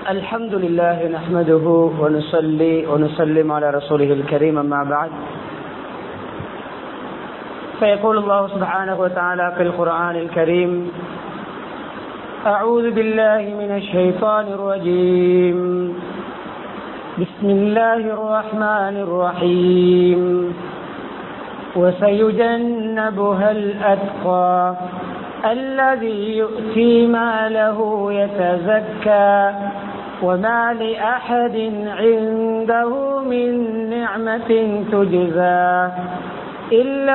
الحمد لله نحمده ونصلي ونسلم على رسوله الكريم أما بعد فيقول الله سبحانه وتعالى في القرآن الكريم أعوذ بالله من الشيطان الرجيم بسم الله الرحمن الرحيم وسيجنبها الأتقى الذي يؤتي ماله يتزكى وما لأحد عنده من نعمة تجزى إلا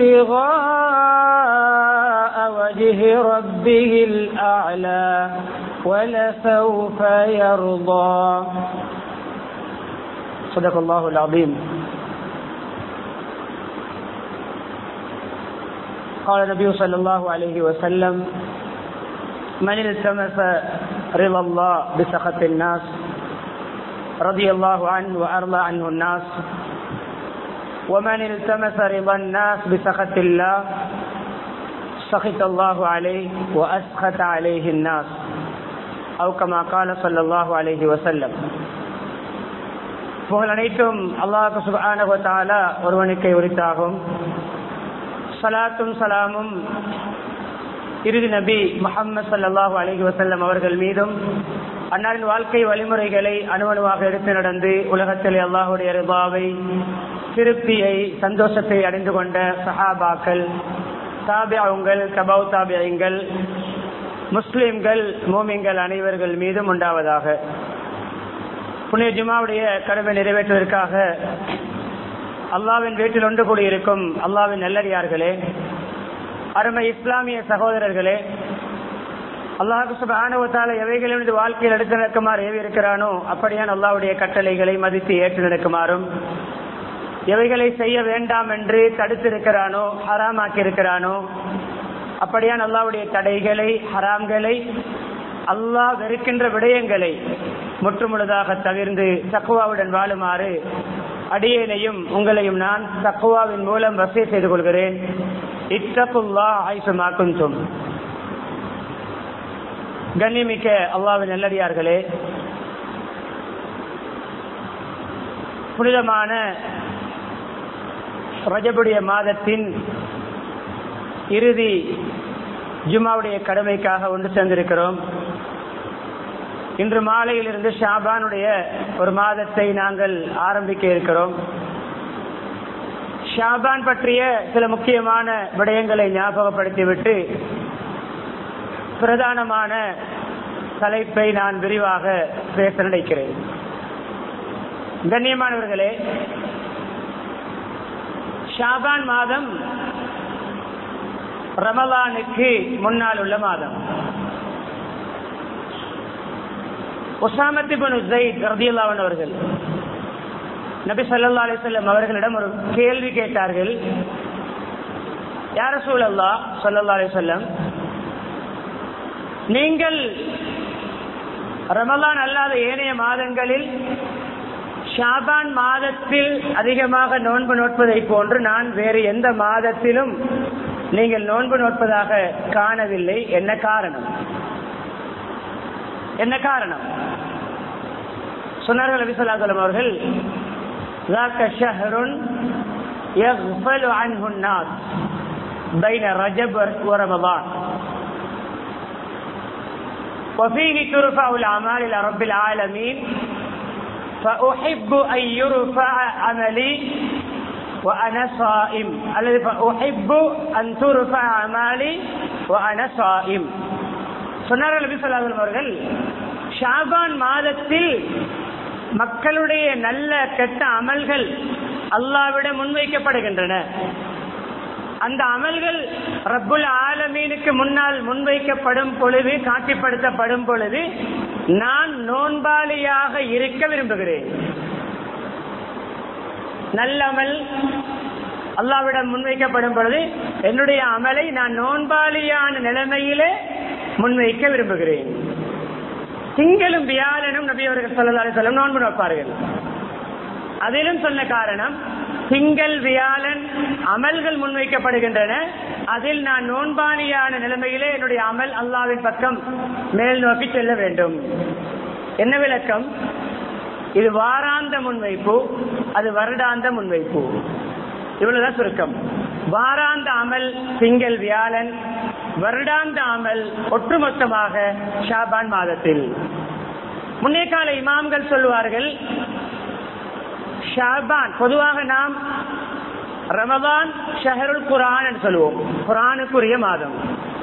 ابتغاء وجه ربه الأعلى ولسوف يرضى صدق الله العظيم قال النبي صلى الله عليه وسلم من التمس رضا الله بسخط الناس رضي الله عنه وأرضى عنه الناس ومن التمس رضا الناس بسخط الله سخط الله عليه وأسخط عليه الناس أو كما قال صلى الله عليه وسلم புகழ் அனைத்தும் அல்லாஹு சுபான ஒருவனுக்கை உரித்தாகும் சலாத்தும் சலாமும் இறுதி நபி முகமது சல்லாஹூ அலஹி வசல்லம் அவர்கள் மீதும் அன்னாரின் வாழ்க்கை வழிமுறைகளை அணுவணுவாக எடுத்து நடந்து உலகத்தில் அல்லாஹுடைய ரிபாவை திருப்தியை சந்தோஷத்தை அடைந்து கொண்ட சஹாபாக்கள் தாபியாவுங்கள் தபவு தாபியங்கள் முஸ்லிம்கள் மோமிங்கள் அனைவர்கள் மீதும் உண்டாவதாக புனித ஜுமாவுடைய கடமை நிறைவேற்றுவதற்காக அல்லாவின் வீட்டில் ஒன்று கூடியிருக்கும் அல்லாவின் நல்லடியார்களே அருமை இஸ்லாமிய சகோதரர்களே அல்லாஹு சுபானுவத்தால எவைகளிலிருந்து வாழ்க்கையில் எடுத்து நடக்குமாறு ஏவி இருக்கிறானோ அப்படியான அல்லாவுடைய கட்டளைகளை மதித்து ஏற்று நடக்குமாறும் எவைகளை செய்ய வேண்டாம் என்று தடுத்திருக்கிறானோ ஹராமாக்கி இருக்கிறானோ அப்படியான அல்லாவுடைய தடைகளை ஹராம்களை அல்லாஹ் வெறுக்கின்ற விடயங்களை முற்றுமுழுதாக தவிர்ந்து தக்குவாவுடன் வாழுமாறு அடியேனையும் உங்களையும் நான் தக்குவாவின் மூலம் வசதி செய்து கொள்கிறேன் இத்தகுல்லா ஆயுசமாக்கும் சொம் கண்ணிமிக்க அல்லாவின் நல்லடியார்களே புனிதமான ரஜபுடைய மாதத்தின் இறுதி ஜுமாவுடைய கடமைக்காக ஒன்று சேர்ந்திருக்கிறோம் இன்று மாலையிலிருந்து ஷாபானுடைய ஒரு மாதத்தை நாங்கள் ஆரம்பிக்க இருக்கிறோம் ஷாபான் பற்றிய சில முக்கியமான விடயங்களை ஞாபகப்படுத்திவிட்டு பிரதானமான தலைப்பை நான் விரிவாக பேச நினைக்கிறேன் கண்ணியமானவர்களே ஷாபான் மாதம் ரமலானுக்கு முன்னால் உள்ள மாதம் ஒசாமத்திபன் ஜெயித் ரதியுல்லாவன் அவர்கள் நபி சல்லா அலிசல்லம் அவர்களிடம் ஒரு கேள்வி கேட்டார்கள் யார சூழல்லா சல்லா அலிசல்லம் நீங்கள் ரமலான் அல்லாத ஏனைய மாதங்களில் ஷாபான் மாதத்தில் அதிகமாக நோன்பு நோட்பதை போன்று நான் வேறு எந்த மாதத்திலும் நீங்கள் நோன்பு நோட்பதாக காணவில்லை என்ன காரணம் என்ன காரணம் சொன்னார்கள் நபிசல்லாசலம் அவர்கள் ذاك شهر يغفل عنه الناس بين رجب ورمضان وفيه ترفع الأعمال إلى رب العالمين فأحب أن يرفع عملي وأنا صائم الذي فأحب أن ترفع أعمالي وأنا صائم சொன்னார்கள் நபி சொல்லாதல் அவர்கள் ஷாபான் மாதத்தில் மக்களுடைய நல்ல கெட்ட அமல்கள் அல்லாவிட முன்வைக்கப்படுகின்றன அந்த அமல்கள் ரப்புல் ஆலமீனுக்கு முன்னால் முன்வைக்கப்படும் பொழுது காட்சிப்படுத்தப்படும் பொழுது நான் நோன்பாளியாக இருக்க விரும்புகிறேன் நல்லமல் அல்லாவிடம் முன்வைக்கப்படும் பொழுது என்னுடைய அமலை நான் நோன்பாளியான நிலைமையிலே முன்வைக்க விரும்புகிறேன் திங்களும் வியாழனும் நபி அவர்கள் சொல்லலாறு சொல்லும் நோன்பு நோப்பார்கள் அதிலும் சொன்ன காரணம் திங்கள் வியாழன் அமல்கள் முன்வைக்கப்படுகின்றன அதில் நான் நோன்பானியான நிலைமையிலே என்னுடைய அமல் அல்லாவின் பக்கம் மேல் நோக்கி செல்ல வேண்டும் என்ன விளக்கம் இது வாராந்த முன்வைப்பு அது வருடாந்த முன்வைப்பு இவ்வளவுதான் சுருக்கம் வாராந்த அமல் திங்கள் வியாழன் வருடாந்த அமல் ஒட்டுமொத்தமாக ஷாபான் மாதத்தில் முன்னே கால இமாம்கள் சொல்வார்கள் ஷாபான் பொதுவாக நாம் ரமதான் ஷஹருல் குரான் என்று சொல்லுவோம் குரானுக்குரிய மாதம்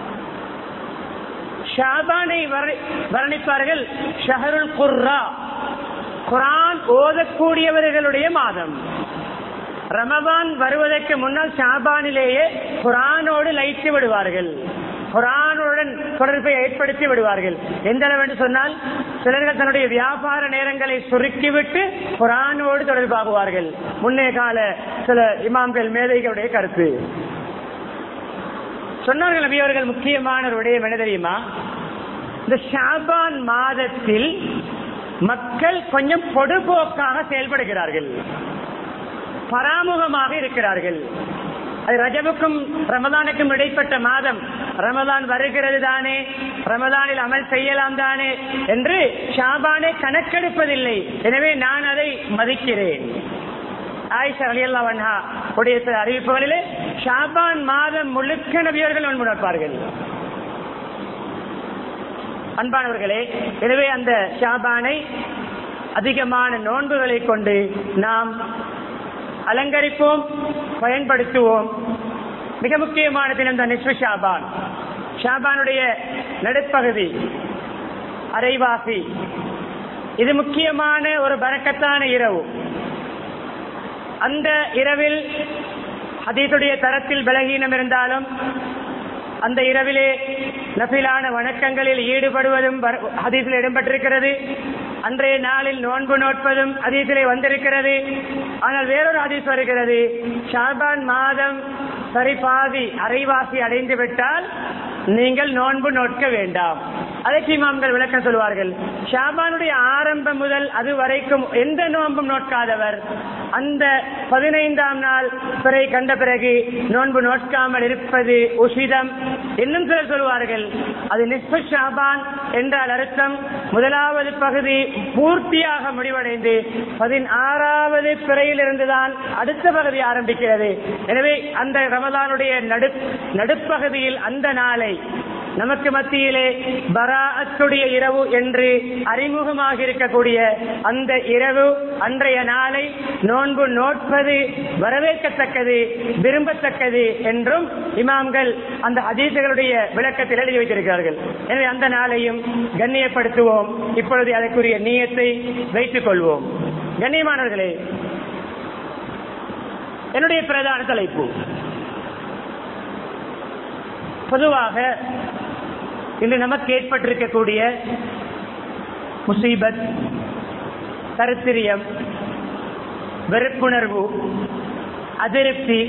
ஷாபானை வர்ணிப்பார்கள் ஷஹருல் குர்ரா குரான் ஓதக்கூடியவர்களுடைய மாதம் ரமபான் வருவதற்கு முன்னால் ஷாபானிலேயே குரானோடு லைத்து விடுவார்கள் குரானுடன் தொடர்பை ஏற்படுத்தி விடுவார்கள் எந்த அளவு என்று சொன்னால் சிலர்கள் தன்னுடைய வியாபார நேரங்களை சுருக்கிவிட்டு குரானோடு தொடர்பாகுவார்கள் முன்னே கால சில இமாம்கள் மேதைகளுடைய கருத்து சொன்னார்கள் நபி அவர்கள் முக்கியமான ஒரு விடயம் என்ன தெரியுமா இந்த ஷாபான் மாதத்தில் மக்கள் கொஞ்சம் பொடுபோக்காக செயல்படுகிறார்கள் பராமுகமாக இருக்கிறார்கள் அது ரஜபுக்கும் ரமதானுக்கும் இடைப்பட்ட மாதம் ரமதான் வருகிறது தானே ரமதானில் அமல் செய்யலாம் தானே என்று ஷாபானை கணக்கெடுப்பதில்லை எனவே நான் அதை மதிக்கிறேன் ஆயிஷா அலியல்லா வன்ஹா உடைய சில அறிவிப்புகளிலே ஷாபான் மாதம் முழுக்க நபியர்கள் முன்முணர்ப்பார்கள் அன்பானவர்களே எனவே அந்த ஷாபானை அதிகமான நோன்புகளை கொண்டு நாம் அலங்கரிப்போம் பயன்படுத்துவோம் மிக முக்கியமான தினம் தான் நிஸ்வ ஷாபான் ஷாபானுடைய நடுப்பகுதி அரைவாசி இது முக்கியமான ஒரு பறக்கத்தான இரவு அந்த இரவில் அதீதுடைய தரத்தில் பலகீனம் இருந்தாலும் அந்த இரவிலே நபிலான வணக்கங்களில் ஈடுபடுவதும் ஹதீஸில் இடம்பெற்றிருக்கிறது அன்றைய நாளில் நோன்பு நோட்பதும் ஹதீஸிலே வந்திருக்கிறது ஆனால் வேறொரு ஹதீஸ் வருகிறது ஷாபான் மாதம் சரி பாதி அரைவாசி அடைந்து விட்டால் நீங்கள் நோன்பு நோட்க வேண்டாம் அதற்கு இமாம்கள் விளக்கம் சொல்வார்கள் ஷாபானுடைய ஆரம்பம் முதல் அது வரைக்கும் எந்த நோன்பும் நோட்காதவர் அந்த பதினைந்தாம் நாள் பிறை கண்ட பிறகு நோன்பு நோட்காமல் இருப்பது உசிதம் இன்னும் சிலர் சொல்வார்கள் அது நிஸ்ப ஷாபான் என்றால் அர்த்தம் முதலாவது பகுதி பூர்த்தியாக முடிவடைந்து பதினாறாவது பிறையில் இருந்துதான் அடுத்த பகுதி ஆரம்பிக்கிறது எனவே அந்த ரமதானுடைய நடு நடுப்பகுதியில் அந்த நாளை நமக்கு மத்தியிலே பராஅத்துடைய இரவு என்று அறிமுகமாக இருக்கக்கூடிய அந்த இரவு அன்றைய நாளை நோன்பு நோட்பது வரவேற்கத்தக்கது விரும்பத்தக்கது என்றும் இமாம்கள் அந்த அதீசுகளுடைய விளக்கத்தில் எழுதி வைத்திருக்கிறார்கள் எனவே அந்த நாளையும் கண்ணியப்படுத்துவோம் இப்பொழுது அதற்குரிய நீயத்தை வைத்துக் கொள்வோம் கண்ணியமானவர்களே என்னுடைய பிரதான தலைப்பு பொதுவாக இன்று நமக்கு ஏற்பட்டிருக்கக்கூடிய முசீபத் கருத்திரியம் வெறுப்புணர்வு அதிருப்தி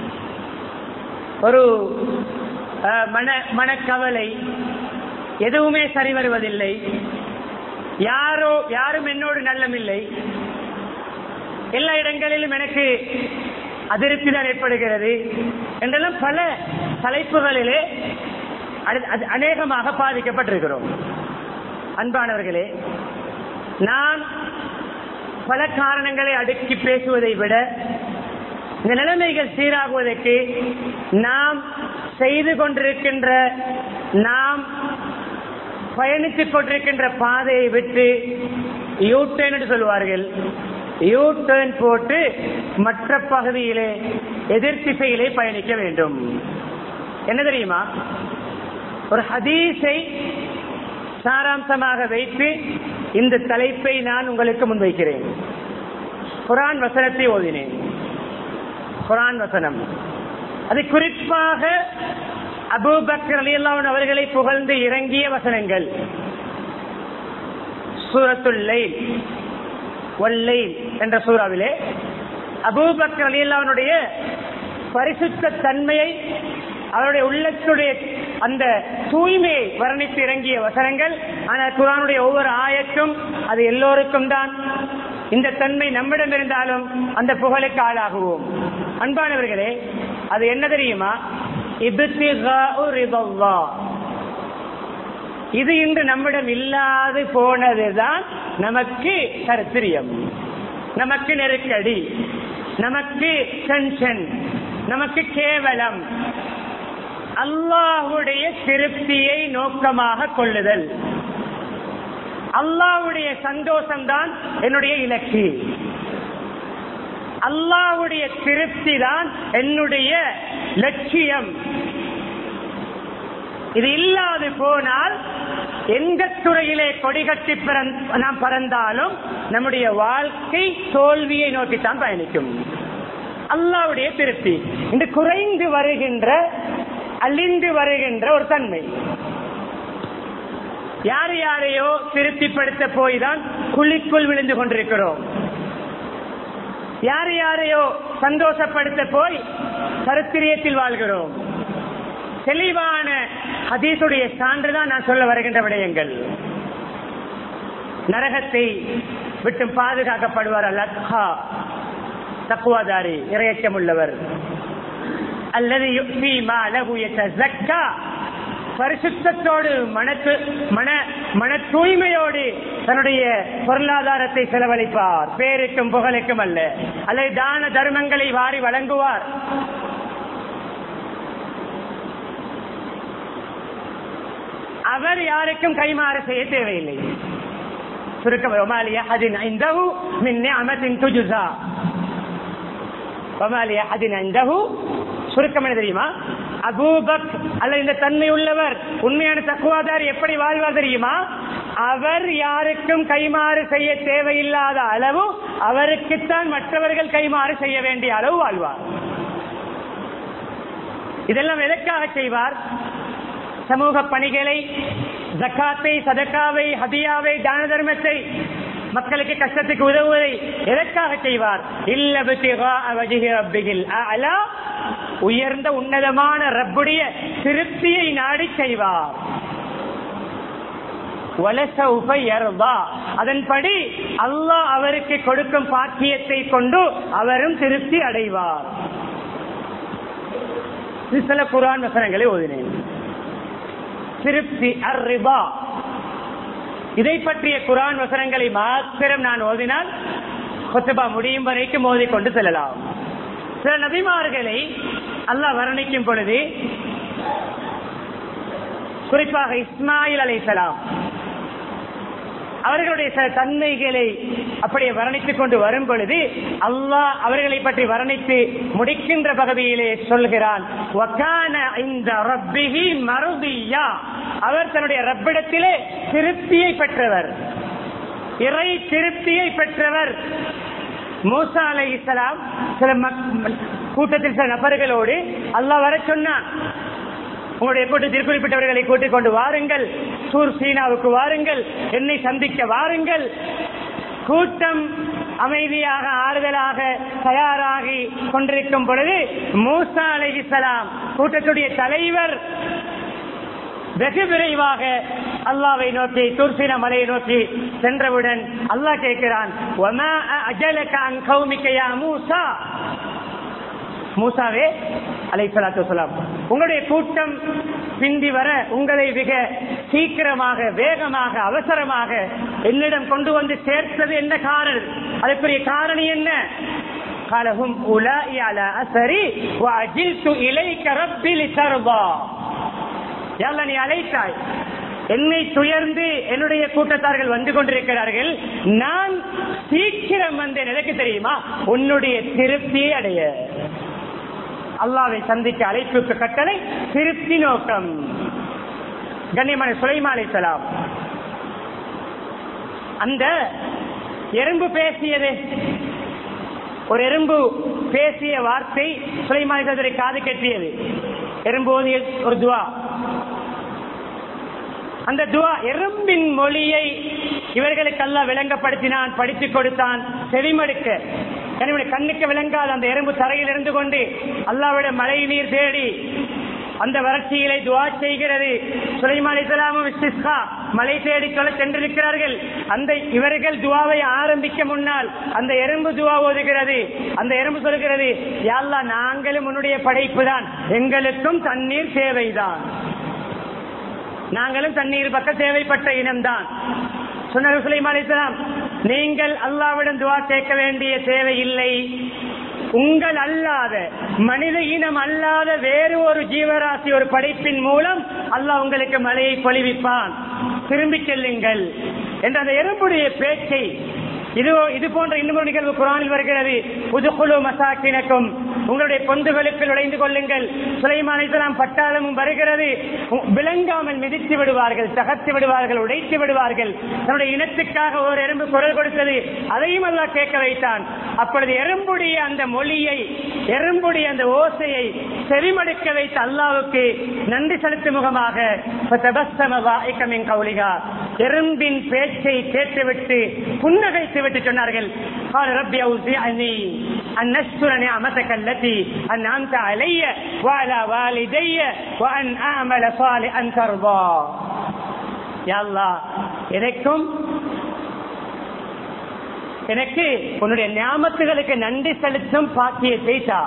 ஒரு மன மனக்கவலை எதுவுமே சரி வருவதில்லை யாரோ யாரும் என்னோடு நல்லமில்லை எல்லா இடங்களிலும் எனக்கு அதிருப்தி தான் ஏற்படுகிறது என்றெல்லாம் பல தலைப்புகளிலே அநேகமாக பாதிக்கப்பட்டிருக்கிறோம் அன்பானவர்களே நான் பல காரணங்களை அடுக்கி பேசுவதை விட இந்த நிலைமைகள் சீராகுவதற்கு நாம் செய்து கொண்டிருக்கின்ற நாம் பயணித்துக் கொண்டிருக்கின்ற பாதையை விட்டு யூ டேர்ன் என்று சொல்வார்கள் யூ டேர்ன் போட்டு மற்ற பகுதியிலே எதிர் திசையிலே பயணிக்க வேண்டும் என்ன தெரியுமா ஒரு ஹதீஸை சாராம்சமாக வைத்து இந்த தலைப்பை நான் உங்களுக்கு முன்வைக்கிறேன் குரான் வசனத்தை ஓதினேன் குரான் வசனம் அது குறிப்பாக அபூபக்கர் அலியல்லாவன் அவர்களை புகழ்ந்து இறங்கிய வசனங்கள் சூரத்துல்லை ஒல்லை என்ற சூறாவிலே அபூபக்கர் அலியல்லாவனுடைய பரிசுத்த தன்மையை அவருடைய உள்ளத்துடைய அந்த தூய்மையை வர்ணித்து இறங்கிய வசனங்கள் ஆனால் குரானுடைய ஒவ்வொரு ஆயத்தும் அது எல்லோருக்கும் தான் இந்த தன்மை நம்மிடம் இருந்தாலும் அந்த புகழுக்கு ஆளாகுவோம் அன்பானவர்களே அது என்ன தெரியுமா இது இன்று நம்மிடம் இல்லாது போனதுதான் நமக்கு கருத்திரியம் நமக்கு நெருக்கடி நமக்கு டென்ஷன் நமக்கு கேவலம் அல்லாஹுடைய திருப்தியை நோக்கமாக கொள்ளுதல் அல்லாஹுடைய சந்தோஷம்தான் என்னுடைய இலக்கு அல்லாஹுடைய திருப்தி தான் என்னுடைய லட்சியம் இது இல்லாது போனால் எந்த துறையிலே கொடிகட்டி நாம் பறந்தாலும் நம்முடைய வாழ்க்கை தோல்வியை நோக்கித்தான் பயணிக்கும் அல்லாவுடைய திருப்தி இந்த குறைந்து வருகின்ற அழிந்து வருகின்ற ஒரு தன்மை யார் யாரையோ திருப்திப்படுத்த போய் தான் குழிக்குள் விழுந்து கொண்டிருக்கிறோம் யார் யாரையோ சந்தோஷப்படுத்த போய் கருத்திரியத்தில் வாழ்கிறோம் தெளிவான ஹதீசுடைய சான்றுதான் நான் சொல்ல வருகின்ற விடயங்கள் நரகத்தை விட்டு பாதுகாக்கப்படுவார் அல்லா தக்குவாதாரி இரையச்சம் உள்ளவர் அல்லது பரிசுத்தோடு மனத்து மன மன தூய்மையோடு தன்னுடைய பொருளாதாரத்தை செலவழிப்பார் பேருக்கும் புகழுக்கும் அல்ல அல்லது தான தர்மங்களை வாரி வழங்குவார் அவர் யாருக்கும் கைமாறு செய்ய தேவையில்லை சுருக்கம் ஒமாலியா அதின் ஐந்தகு மின்னே அமத்தின் துஜுசா ஒமாலியா அதின் ஐந்தகு சுருக்கம் என்ன தெரியுமா அபூபக் அல்ல இந்த தன்மை உள்ளவர் உண்மையான தக்குவாதார் எப்படி வாழ்வார் தெரியுமா அவர் யாருக்கும் கைமாறு செய்ய தேவையில்லாத அளவு அவருக்குத்தான் மற்றவர்கள் கைமாறு செய்ய வேண்டிய அளவு வாழ்வார் இதெல்லாம் எதற்காக செய்வார் சமூக பணிகளை ஜக்காத்தை சதக்காவை ஹதியாவை தான தர்மத்தை மக்களுக்கு கஷ்டத்துக்கு உதவுவதை எதற்காக செய்வார் இல்ல உயர்ந்த உன்னதமான ரப்புடைய திருப்தியை நாடி செய்வார் அதன்படி அல்லாஹ் அவருக்கு கொடுக்கும் பாக்கியத்தை கொண்டு அவரும் திருப்தி அடைவார் சில குரான் வசனங்களை ஓதினேன் திருப்தி அர்ரிபா இதை பற்றிய குரான் வசனங்களை மாத்திரம் நான் ஓதினால் கொத்தபா முடியும் வரைக்கும் ஓதிக்கொண்டு செல்லலாம் சில நபிமார்களை அல்லாஹ் வர்ணிக்கும் பொழுது குறிப்பாக இஸ்மாயில் அலைசலாம் அவர்களுடைய சில தன்மைகளை அப்படியே வர்ணித்துக் கொண்டு வரும் பொழுது அல்லாஹ் அவர்களை பற்றி வர்ணித்து முடிக்கின்ற பகுதியிலே சொல்கிறான் இந்த ரப்பிஹி மருதியா அவர் தன்னுடைய ரப்பிடத்திலே திருப்தியை பெற்றவர் இறை திருப்தியை பெற்றவர் மூசா அலை இஸ்லாம் சில கூட்டத்தில் சில நபர்களோடு அல்லாஹ் வர சொன்னான் உங்களுடைய கூட்டத்தில் குறிப்பிட்டவர்களை கூட்டிக் கொண்டு வாருங்கள் சூர் சீனாவுக்கு வாருங்கள் என்னை சந்திக்க வாருங்கள் கூட்டம் அமைதியாக ஆறுதலாக தயாராகி கொண்டிருக்கும் பொழுது மூசா அலைஹிசலாம் கூட்டத்துடைய தலைவர் வெகு விரைவாக அல்லாவை நோக்கி துர்சின மலையை நோக்கி சென்றவுடன் அல்லாஹ் கேட்கிறான் மூசா மூசாவே அலை சலாத்து வலாம் உங்களுடைய கூட்டம் பிந்தி வர உங்களை மிக சீக்கிரமாக வேகமாக அவசரமாக என்னிடம் கொண்டு வந்து சேர்த்தது என்ன காரணம் அதற்குரிய காரணி என்ன காலகும் உலாஇ அலா அசரி வஅஜில்து இலைக்க ரப்பி லிதர்தா யல்லா நீ அழைத்தாய் என்னை துயர்ந்து என்னுடைய கூட்டத்தார்கள் வந்து கொண்டிருக்கிறார்கள் நான் சீக்கிரம் வந்தேன் எனக்கு தெரியுமா உன்னுடைய திருப்தியை அடைய அல்லாவை சந்திக்க அழைப்புக்கு கட்டளை திருப்தி நோக்கம் கண்ணியமான சுலைமா அலைசலாம் அந்த எறும்பு பேசியது ஒரு எறும்பு பேசிய வார்த்தை சுலைமானை காது கட்டியது எறும்பு ஓதிய ஒரு துவா அந்த துவா எறும்பின் மொழியை இவர்களுக்கு அல்ல விளங்கப்படுத்தினான் படித்துக் கொடுத்தான் செவிமடுக்க எனவே கண்ணுக்கு விளங்காத அந்த எறும்பு தரையில் இருந்து கொண்டு அல்லாவிட மழை நீர் தேடி அந்த வறட்சியிலே துவா செய்கிறது சுலைமான் இஸ்லாமும் இஸ்திஸ்கா மலை தேடி சொல்ல சென்றிருக்கிறார்கள் அந்த இவர்கள் துவாவை ஆரம்பிக்க முன்னால் அந்த எறும்பு துவா ஓதுகிறது அந்த எறும்பு சொல்கிறது யாழ்லா நாங்களும் உன்னுடைய படைப்பு தான் எங்களுக்கும் தண்ணீர் தேவைதான் நாங்களும் தண்ணீர் பக்க தேவைப்பட்ட இனம்தான் சொன்னார் சுலைமான் அலைஹிஸ்ஸலாம் நீங்கள் அல்லாவிடம் துவா கேட்க வேண்டிய தேவையில்லை உங்கள் அல்லாத மனித இனம் அல்லாத வேறு ஒரு ஜீவராசி ஒரு படைப்பின் மூலம் அல்லாஹ் உங்களுக்கு மழையை பொழிவிப்பான் திரும்பிச் செல்லுங்கள் என்ற அந்த எறும்புடைய பேச்சை இது இது போன்ற இன்னொரு நிகழ்வு குரானில் வருகிறது புதுக்குழு மசாக்கினக்கும் உங்களுடைய பொந்துகளுக்கு நுழைந்து கொள்ளுங்கள் சுலைமான் இஸ்லாம் பட்டாளமும் வருகிறது உ- விளங்காமல் மிதித்து விடுவார்கள் தகர்த்து விடுவார்கள் உடைத்து விடுவார்கள் தன்னுடைய இனத்துக்காக ஒரு எறும்பு குரல் கொடுத்தது அதையும் அல்லாஹ் கேட்க வைத்தான் அப்பொழுது எறும்புடைய அந்த மொழியை எறும்புடைய அந்த ஓசையை செவிமடுக்க வைத்த அல்லாவுக்கு நன்றி செலுத்தும் முகமாக فَتَبَسَّمَ ضَاحِكًا مِنْ قَوْلِهَا எறும்பின் பேச்சை கேட்டுவிட்டு புன்னகைத்து விட்டு சொன்னார்கள் قال رب أوزعني أن نشكر نعمتك التي أنعمت علي وعلى والدي وأن أعمل صالحا ترضى يا الله எனக்கும் எனக்கு உன்னுடைய ஞாபகத்துகளுக்கு நன்றி செலுத்தும் பாக்கியத்தை தா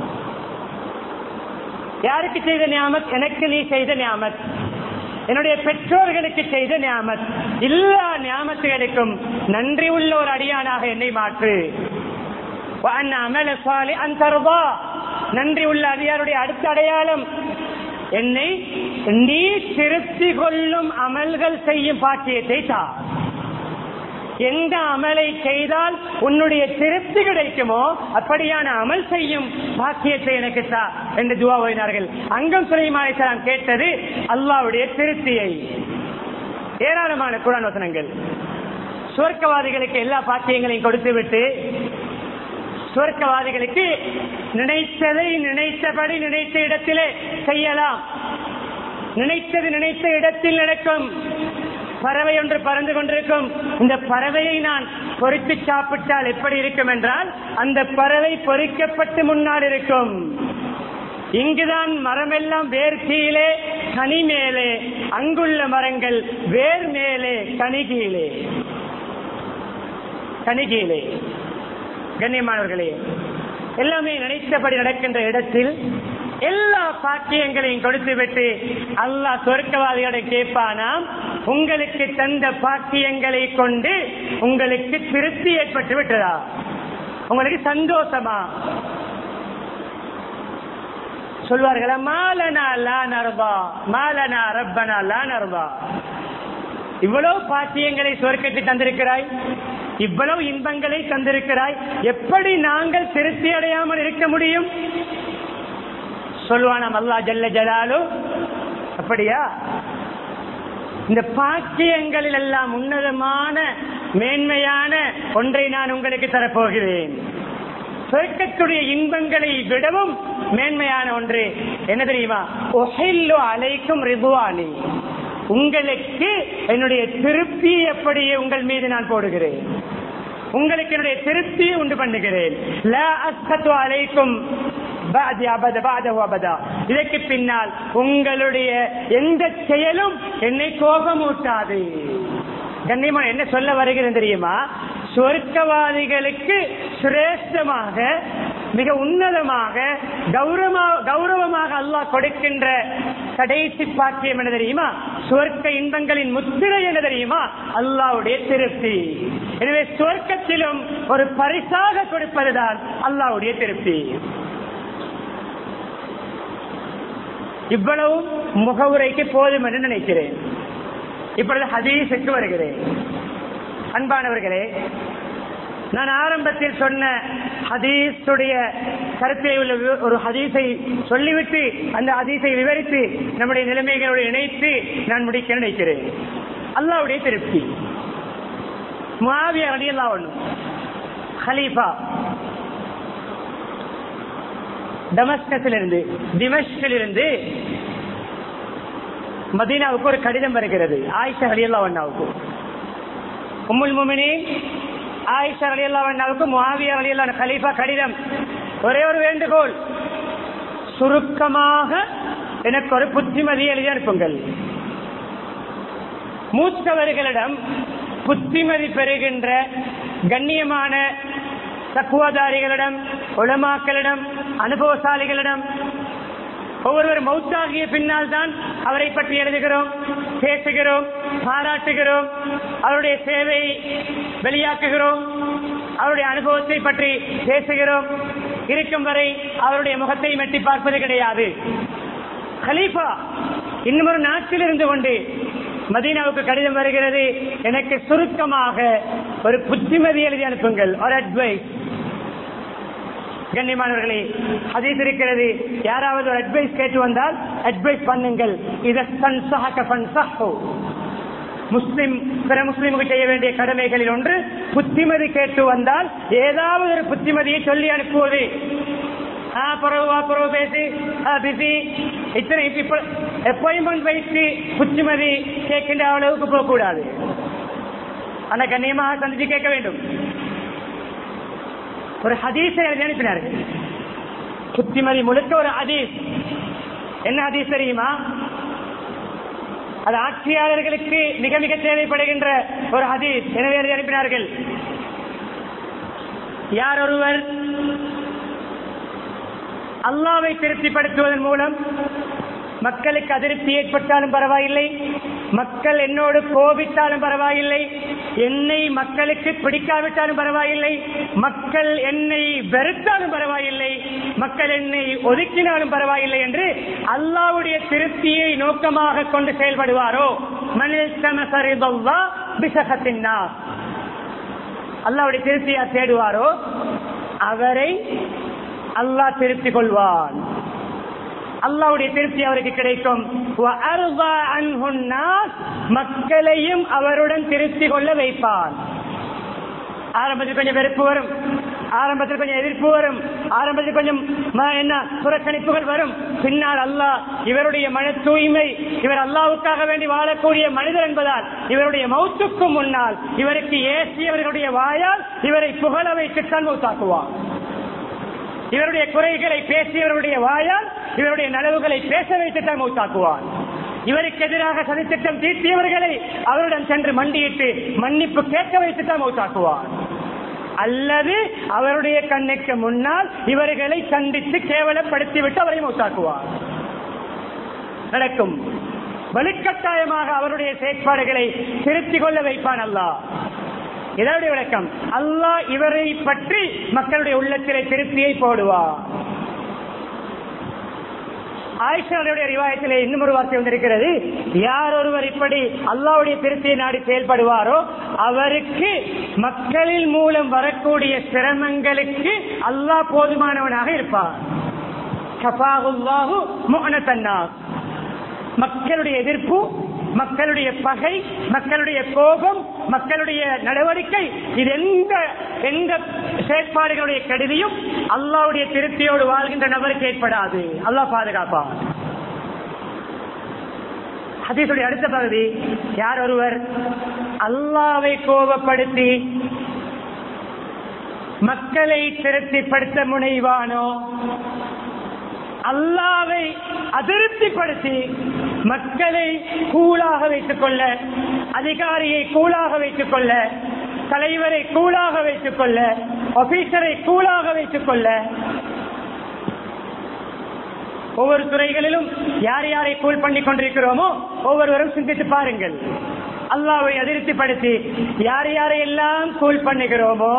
யாருக்கு செய்த ஞாபத் எனக்கு நீ செய்த ஞாபத் என்னுடைய பெற்றோர்களுக்கு செய்த ஞாபத் எல்லா ஞாபகத்துகளுக்கும் நன்றி உள்ள ஒரு அடியானாக என்னை மாற்று وأن أعمل صالحا ترضى. நன்றி உள்ள அடியாருடைய அடுத்த அடையாளம் என்னை நீ திருப்தி கொள்ளும் அமல்கள் செய்யும் பாக்கியத்தை தா எந்த அமலை செய்தால் உன்னுடைய திருப்தி கிடைக்குமோ அப்படியான அமல் செய்யும் பாக்கியத்தை எனக்கு தா என்று துவா ஓதினார்கள் அங்கம் சுலைமான் கேட்டது அல்லாவுடைய திருப்தியை ஏராளமான குரான் வசனங்கள் சுவர்க்கவாதிகளுக்கு எல்லா பாக்கியங்களையும் கொடுத்துவிட்டு சுவர்க்கவாதிகளுக்கு நினைத்ததை நினைத்தபடி நினைத்த இடத்திலே செய்யலாம் நினைத்தது நினைத்த இடத்தில் நடக்கும் பறவை ஒன்று பறந்து கொண்டிருக்கும் இந்த பறவையை நான் பொறித்து சாப்பிட்டால் எப்படி இருக்கும் என்றால் அந்த பறவை பொறிக்கப்பட்டு முன்னால் இருக்கும் இங்குதான் மரமெல்லாம் வேர் கீழே கனி மேலே அங்குள்ள மரங்கள் வேர் மேலே கனி கீழே கனி கீழே கண்ணியமானவர்களே எல்லாமே நினைத்தபடி நடக்கின்ற இடத்தில் எல்லா பாக்கியங்களையும் கொடுத்துவிட்டு அல்லாஹ் சொர்க்கவாதிகளிடம் கேட்பானாம் உங்களுக்கு தந்த பாக்கியங்களை கொண்டு உங்களுக்கு திருப்தி ஏற்பட்டு விட்டதா உங்களுக்கு சந்தோஷமா சொல்வார்களா மாலனா லா நர்பா மாலனா ரப்பனா லா நர்பா இவ்வளவு பாக்கியங்களை சொர்க்கத்தை தந்திருக்கிறாய் இவ்வளவு இன்பங்களை தந்திருக்கிறாய் எப்படி நாங்கள் திருப்தி அடையாமல் இருக்க முடியும் சொல்வானாம் அல்லா ஜல்ல ஜலாலு அப்படியா இந்த பாக்கியங்களில் எல்லாம் உன்னதமான மேன்மையான ஒன்றை நான் உங்களுக்கு தரப்போகிறேன் சொர்க்கத்துடைய இன்பங்களை விடவும் மேன்மையான ஒன்று என்ன தெரியுமா ஒஹில்லு அலைக்கும் ரிதுவானி உங்களுக்கு என்னுடைய திருப்தி எப்படியே உங்கள் மீது நான் போடுகிறேன் உங்களுக்கு என்னுடைய திருப்தியை உண்டு பண்ணுகிறேன் லா அஸ்கத்து அலைக்கும் பாதி அபத பாதஹு அபதா இதற்கு பின்னால் உங்களுடைய எந்த செயலும் என்னை கோபமூட்டாது கண்ணியமா என்ன சொல்ல வருகிறேன் தெரியுமா சொர்க்கவாதிகளுக்கு சிரேஷ்டமாக மிக உன்னதமாக கௌரவமா கௌரவமாக அல்லாஹ் கொடுக்கின்ற கடைசி பாக்கியம் என்ன தெரியுமா சுவர்க்க இன்பங்களின் முத்திரை என்ன தெரியுமா அல்லாவுடைய திருப்தி எனவே சுவர்க்கத்திலும் ஒரு பரிசாக கொடுப்பதுதான் அல்லாவுடைய திருப்தி இவ்வளவும் முகவுரைக்கு போதும் என்று நினைக்கிறேன் இப்பொழுது ஹதீஸுக்கு வருகிறேன் அன்பானவர்களே நான் ஆரம்பத்தில் சொன்ன ஹதீஸுடைய கருத்தை உள்ள வி- ஒரு ஹதீஸை சொல்லிவிட்டு அந்த ஹதீஸை விவரித்து நம்முடைய நிலைமைகளோடு இணைத்து நான் முடிக்க நினைக்கிறேன் அல்லாவுடைய திருப்தி முஆவியா ரலியல்லாஹு அன்ஹு ஹலீஃபா டமஸ்கஸிலிருந்து திமஷ்கிலிருந்து மதீனாவுக்கு ஒரு கடிதம் வருகிறது ஆயிஷா அலியல்லா அண்ணாவுக்கு உம்முல் முமினின் ஆயிஷா அலியல்லா அண்ணாவுக்கு முஆவியா அலியல்லா கலீஃபா கடிதம் ஒரே ஒரு வேண்டுகோள் சுருக்கமாக எனக்கு ஒரு புத்திமதி எழுதி அனுப்புங்கள் மூத்தவர்களிடம் புத்திமதி பெறுகின்ற கண்ணியமான தக்குவதாரிகளிடம் உலமாக்களிடம் அனுபவசாலிகளிடம் ஒவ்வொருவர் மௌத்தாகிய பின்னால் தான் அவரை பற்றி எழுதுகிறோம் பேசுகிறோம் பாராட்டுகிறோம் அவருடைய சேவையை வெளியாக்குகிறோம் அவருடைய அனுபவத்தை பற்றி பேசுகிறோம் இருக்கும் வரை அவருடைய முகத்தை மெட்டி பார்ப்பது கிடையாது கலீஃபா இன்னும் ஒரு நாட்டில் இருந்து கொண்டு மதீனாவுக்கு கடிதம் வருகிறது எனக்கு சுருக்கமாக ஒரு புத்திமதி எழுதி அனுப்புங்கள் ஒரு அட்வைஸ் கண்ணியமானவர்களே ஹதீஸ் இருக்கிறது யாராவது ஒரு அட்வைஸ் கேட்டு வந்தால் அட்வைஸ் பண்ணுங்கள் இத முஸ்லிம் பிற முஸ்லிமுக்கு செய்ய வேண்டிய கடமைகளில் ஒன்று புத்திமதி கேட்டு வந்தால் ஏதாவது ஒரு புத்திமதியை சொல்லி அனுப்புவது ஆ, புறவு வா, புறவு பேசி பிஸி இத்தனை இப்ப அப்பாயின்மெண்ட் வைத்து புத்திமதி கேட்கின்ற அளவுக்கு போகக்கூடாது ஆனா கண்ணியமாக சந்திச்சு கேட்க வேண்டும் ஒரு ஹதீஸை எழுதி அனுப்பினார்கள் புத்திமதி முழுக்க ஒரு ஹதீஸ் என்ன ஹதீஸ் தெரியுமா அது ஆட்சியாளர்களுக்கு மிக மிக தேவைப்படுகின்ற ஒரு ஹதீஸ் எனவே எழுதி அனுப்பினார்கள் யார் ஒருவர் அல்லாவை திருப்திப்படுத்துவதன் மூலம் மக்களுக்கு அதிருப்தி ஏற்பட்டாலும் பரவாயில்லை மக்கள் என்னோடு கோபித்தாலும் பரவாயில்லை என்னை மக்களுக்கு பிடிக்காவிட்டாலும் பரவாயில்லை மக்கள் என்னை வெறுத்தாலும் பரவாயில்லை மக்கள் என்னை ஒதுக்கினாலும் பரவாயில்லை என்று அல்லாவுடைய திருப்தியை நோக்கமாக கொண்டு செயல்படுவாரோ மனித சமசரிதல்லா பிசகத்தின்னா அல்லாவுடைய திருப்தியா தேடுவாரோ அவரை அல்லாஹ் திருப்தி கொள்வான் அல்லாவுடைய திருப்தி அவருக்கு கிடைக்கும் وَأَرْضَى عَنْهُ النَّاسِ மக்களையும் அவருடன் திருப்தி கொள்ள வைப்பான் ஆரம்பத்தில் கொஞ்சம் வெறுப்பு வரும் ஆரம்பத்தில் கொஞ்சம் எதிர்ப்பு வரும் ஆரம்பத்தில் கொஞ்சம் ம- என்ன புறக்கணிப்புகள் வரும் பின்னால் அல்லாஹ் இவருடைய மன தூய்மை இவர் அல்லாவுக்காக வேண்டி வாழக்கூடிய மனிதர் என்பதால் இவருடைய மௌத்துக்கும் முன்னால் இவருக்கு ஏசியவர்களுடைய வாயால் இவரை புகழ வைத்துத்தான் மௌத்தாக்குவார் இவருடைய குறைகளை பேசியவருடைய வாயால் இவருடைய நலவுகளை பேச வைத்துத்தான் மௌத்தாக்குவார் இவருக்கு எதிராக சதித்திட்டம் தீர்த்தியவர்களை அவருடன் சென்று மண்டியிட்டு மன்னிப்பு கேட்க வைத்துத்தான் மௌத்தாக்குவார் அல்லது அவருடைய கண்ணுக்கு முன்னால் இவர்களை சந்தித்து கேவலப்படுத்திவிட்டு அவரை மௌத்தாக்குவார் நடக்கும் வலுக்கட்டாயமாக அவருடைய செயற்பாடுகளை திருத்திக் கொள்ள வைப்பான் அல்லாஹ் இதனுடைய விளக்கம் அல்லாஹ் இவரை பற்றி மக்களுடைய உள்ளத்திலே திருப்தியை போடுவார் ஆயிஷாவுடைய ரிவாயத்திலே இன்னும் ஒரு வார்த்தை வந்திருக்கிறது யார் ஒருவர் இப்படி அல்லாவுடைய திருப்தியை நாடி செயல்படுவாரோ அவருக்கு மக்களில் மூலம் வரக்கூடிய சிரமங்களுக்கு அல்லாஹ் போதுமானவனாக இருப்பார் கஃபாகுல்லாஹு முஅனத்தன்னாஸ். மக்களுடைய எதிர்ப்பு மக்களுடைய பகை மக்களுடைய கோபம் மக்களுடைய நடவடிக்கை இது எந்த எந்த செயற்பாடுகளுடைய கருதியும் அல்லாவுடைய திருப்தியோடு வாழ்கின்ற நபருக்கு ஏற்படாது அல்லாஹ் பாதுகாப்பான் ஹதீஸுடைய அடுத்த பகுதி யார் ஒருவர் அல்லாவை கோபப்படுத்தி மக்களை திருப்திப்படுத்த முனைவானோ அல்லாவை அதிருப்திப்படுத்தி மக்களை கூலாக வைத்துக் கொள்ள அதிகாரியை கூலாக வைத்துக் கொள்ள தலைவரை கூலாக வைத்துக் கொள்ள ஆபீசரை கூலாக வைத்துக் கொள்ள ஒவ்வொரு துறைகளிலும் யார் யாரை கூல் பண்ணி கொண்டிருக்கிறோமோ ஒவ்வொருவரும் சிந்தித்து பாருங்கள் அல்லாவை அதிருப்திப்படுத்தி யார் யாரை எல்லாம் கூல் பண்ணுகிறோமோ